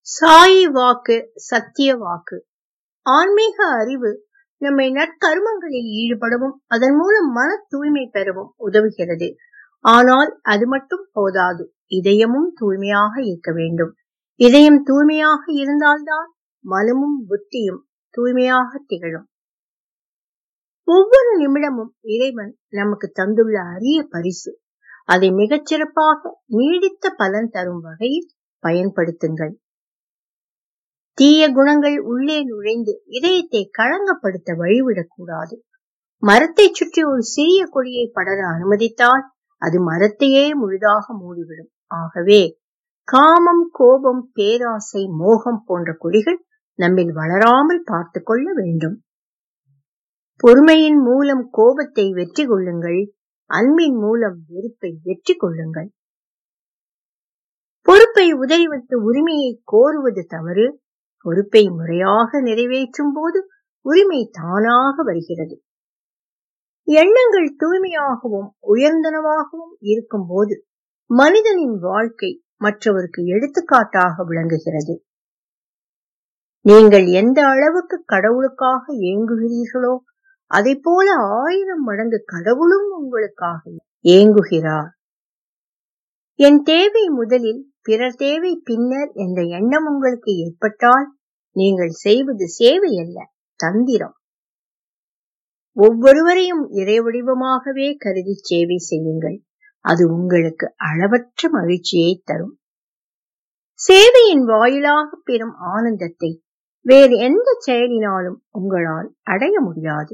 சாயி வாக்கு சத்திய வாக்கு ஆன்மீக அறிவு நம்மை நற்கருமங்களில் ஈடுபடவும் அதன் மூலம் மன தூய்மை பெறவும் உதவுகிறது ஆனால் அது மட்டும் போதாது இதயமும் தூய்மையாக இருக்க வேண்டும் இதயம் தூய்மையாக இருந்தால்தான் மனமும் புத்தியும் தூய்மையாக திகழும் ஒவ்வொரு நிமிடமும் இறைவன் நமக்கு தந்துள்ள அரிய பரிசு அதை மிகச்சிறப்பாக நீடித்த பலன் தரும் வகையில் பயன்படுத்துங்கள் தீய குணங்கள் உள்ளே நுழைந்து இதயத்தை களங்கப்படுத்த வழிவிடக்கூடாது மரத்தை சுற்றி ஒரு சிறிய கொடியை படர அனுமதித்தால் அது மரத்தையே முழுதாக மூடிவிடும் ஆகவே காமம் கோபம் பேராசை மோகம் போன்ற கொடிகள் நம்மில் வளராமல் பார்த்து கொள்ள வேண்டும் பொறுமையின் மூலம் கோபத்தை வெற்றி கொள்ளுங்கள் அன்பின் மூலம் வெறுப்பை வெற்றி கொள்ளுங்கள் பொறுப்பை உதறிவிட்டு உரிமையை கோருவது தவறு பொறுப்பை முறையாக நிறைவேற்றும் போது உரிமை தானாக வருகிறது எண்ணங்கள் தூய்மையாகவும் உயர்ந்தனவாகவும் இருக்கும் போது மனிதனின் வாழ்க்கை மற்றவருக்கு எடுத்துக்காட்டாக விளங்குகிறது நீங்கள் எந்த அளவுக்கு கடவுளுக்காக ஏங்குகிறீர்களோ அதை போல ஆயிரம் மடங்கு கடவுளும் உங்களுக்காக ஏங்குகிறார் என் தேவை முதலில் பிறர் தேவை பின்னர் என்ற எண்ணம் உங்களுக்கு ஏற்பட்டால் நீங்கள் செய்வது சேவை அல்ல தந்திரம் ஒவ்வொருவரையும் இறை வடிவமாகவே கருதி சேவை செய்யுங்கள் அது உங்களுக்கு அளவற்ற மகிழ்ச்சியை தரும் சேவையின் வாயிலாக பெறும் ஆனந்தத்தை வேறு எந்த செயலினாலும் உங்களால் அடைய முடியாது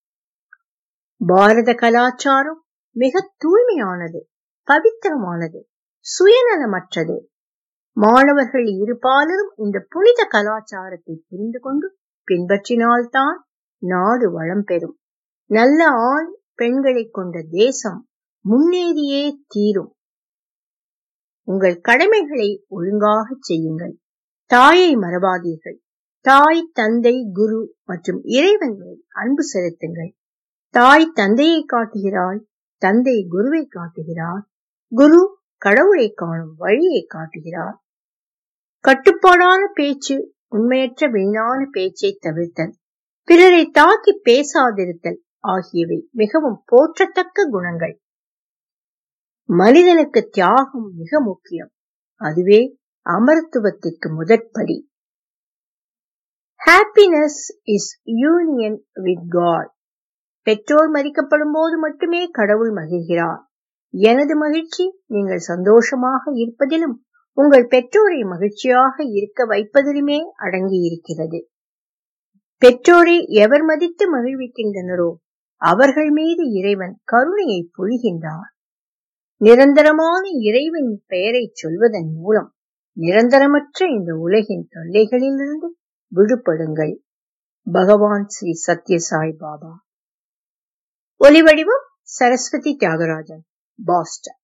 பாரத கலாச்சாரம் மிக தூய்மையானது பவித்திரமானது சுயநலமற்றது மாணவர்கள் இருபாலரும் இந்த புனித கலாச்சாரத்தை புரிந்து கொண்டு பின்பற்றினால்தான் நாடு வளம் பெறும் நல்ல ஆண் பெண்களை கொண்ட தேசம் முன்னேறியே தீரும் உங்கள் கடமைகளை ஒழுங்காக செய்யுங்கள் தாயை மறவாதீர்கள் தாய் தந்தை குரு மற்றும் இறைவன் மேல் அன்பு செலுத்துங்கள் தாய் தந்தையை காட்டுகிறாள் தந்தை குருவை காட்டுகிறார் குரு கடவுளை காணும் வழியை காட்டுகிறார் கட்டுப்பாடான பேச்சு உண்மையற்ற வீணான பேச்சை தவிர்த்தல் பிறரை தாக்கி பேசாதிருத்தல் ஆகியவை மிகவும் போற்றத்தக்க குணங்கள் மனிதனுக்கு தியாகம் மிக முக்கியம் அதுவே அமர்த்துவத்திற்கு முதற்படி happiness is union with God பெற்றோர் மதிக்கப்படும் போது மட்டுமே கடவுள் மகிழ்கிறார் எனது மகிழ்ச்சி நீங்கள் சந்தோஷமாக இருப்பதிலும் உங்கள் பெற்றோரை மகிழ்ச்சியாக இருக்க வைப்பதிலுமே அடங்கி இருக்கிறது பெற்றோரை எவர் மதித்து மகிழ்விக்கின்றனரோ அவர்கள் மீது இறைவன் கருணையை பொழிகின்றார் நிரந்தரமான இறைவன் பெயரை சொல்வதன் மூலம் நிரந்தரமற்ற இந்த உலகின் தொல்லைகளிலிருந்து விடுபடுங்கள் பகவான் ஸ்ரீ சத்யசாய் பாபா ஒலிவடிவம் சரஸ்வதி தியாகராஜன் பாஸ்டன்